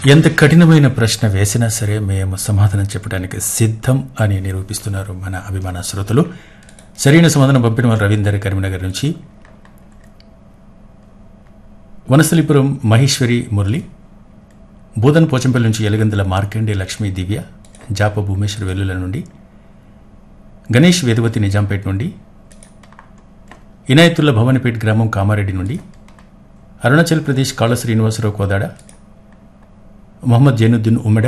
ఎంత కఠినమైన ప్రశ్న వేసినా సరే మేము సమాధానం చెప్పడానికి సిద్ధం అని నిరూపిస్తున్నారు మన అభిమాన శ్రోతలు సరైన సమాధానం పంపిన వారు రవీందర్ కరీంనగర్ నుంచి వనస్థలిపురం మహేశ్వరి మురళి బూదన్ పోచంపల్లి నుంచి ఎలగందుల మార్కండే లక్ష్మీ దివ్య జాప భూమేశ్వర్ వెల్లుల నుండి గణేష్ వేదవతి నిజాంపేట నుండి ఇనాయతుల్లా భవనపేట్ గ్రామం కామారెడ్డి నుండి అరుణాచల్ ప్రదేశ్ కాళ శ్రీనివాసరావు కోదాడ మొహమ్మద్ జైనుద్దీన్ ఉమ్మెడ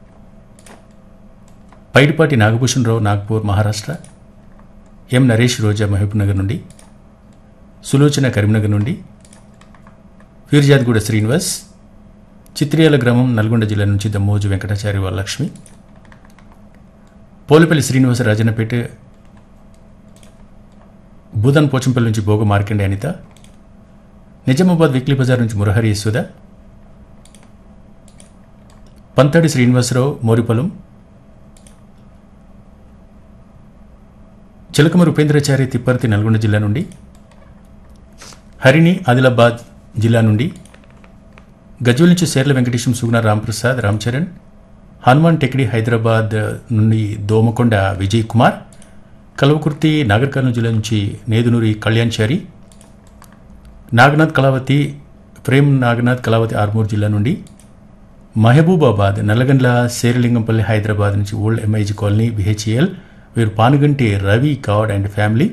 పైడిపాటి నాగభూషణరావు నాగ్పూర్ మహారాష్ట్ర ఎం నరేష్ రోజా మహబూబ్నగర్ నుండి సులోచన కరీంనగర్ నుండి ఫీర్జాద్గూడ శ్రీనివాస్ చిత్రియాల గ్రామం నల్గొండ జిల్లా నుంచి దమ్మోజు వెంకటాచారి వరలక్ష్మి పోలిపల్లి శ్రీనివాస రాజన్నపేట భూదన్ పోచంపల్లి నుంచి భోగ మార్కండే అనిత నిజామాబాద్ వీక్లీ బజార్ నుంచి మురహరి యశోద పంతాడి శ్రీనివాసరావు మోరిపొలం చిలకమరు ఉపేంద్రచారి తిప్పర్తి నల్గొండ జిల్లా నుండి హరిణి ఆదిలాబాద్ జిల్లా నుండి గజ్వల్ నుంచి సేర్ల వెంకటేశం సుగుణ రాంప్రసాద్ రామ్ చరణ్ హనుమాన్ టెక్డి హైదరాబాద్ నుండి దోమకొండ విజయ్ కుమార్ కల్వకుర్తి నాగర్ కర్నూలు జిల్లా నుంచి నేదునూరి కళ్యాణ్చారి నాగనాథ్ కళావతి ప్రేమ్ నాగనాథ్ కళావతి ఆర్మూర్ జిల్లా నుండి మహబూబాబాద్ నల్లగండ్ల శేరలింగంపల్లి హైదరాబాద్ నుంచి ఓల్డ్ ఎంఐజీ కాలనీ బిహెచ్ఎల్ వీరు పానుగంటి రవి గాడ్ అండ్ ఫ్యామిలీ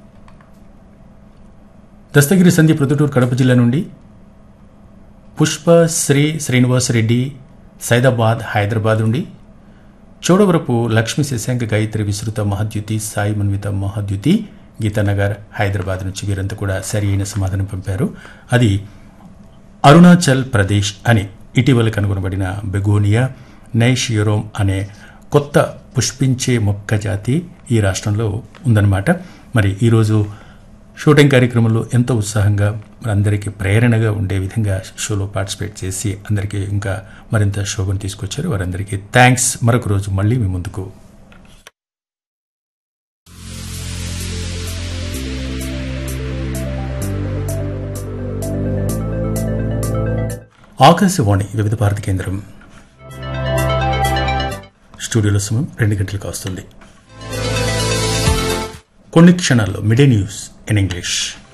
దస్తగిరి సంధి ప్రొద్దుటూరు కడప జిల్లా నుండి పుష్ప శ్రీ శ్రీనివాస్ రెడ్డి సైదాబాద్ హైదరాబాద్ నుండి చోడవరపు లక్ష్మీ శశాంక గాయత్రి విస్తృత మహద్యుతి సాయి మన్విత మహద్యుతి గీతానగర్ హైదరాబాద్ నుంచి వీరంతా కూడా సరి అయిన సమాధానం పంపారు అది అరుణాచల్ ప్రదేశ్ అని ఇటీవల కనుగొనబడిన బెగోనియా నైషియోరోమ్ అనే కొత్త పుష్పించే మొక్క జాతి ఈ రాష్ట్రంలో ఉందన్నమాట మరి ఈరోజు షూటింగ్ కార్యక్రమంలో ఎంతో ఉత్సాహంగా మరి అందరికీ ప్రేరణగా ఉండే విధంగా షోలో పార్టిసిపేట్ చేసి అందరికీ ఇంకా మరింత శోభను తీసుకొచ్చారు వారందరికీ థ్యాంక్స్ మరొక రోజు మళ్ళీ మీ ముందుకు ఆకాశవాణి వివిధ భారతి కేంద్రం స్టూడియోలో సమయం రెండు గంటలకు వస్తుంది కొన్ని క్షణాల్లో మిడే న్యూస్ ఇన్ ఇంగ్లీష్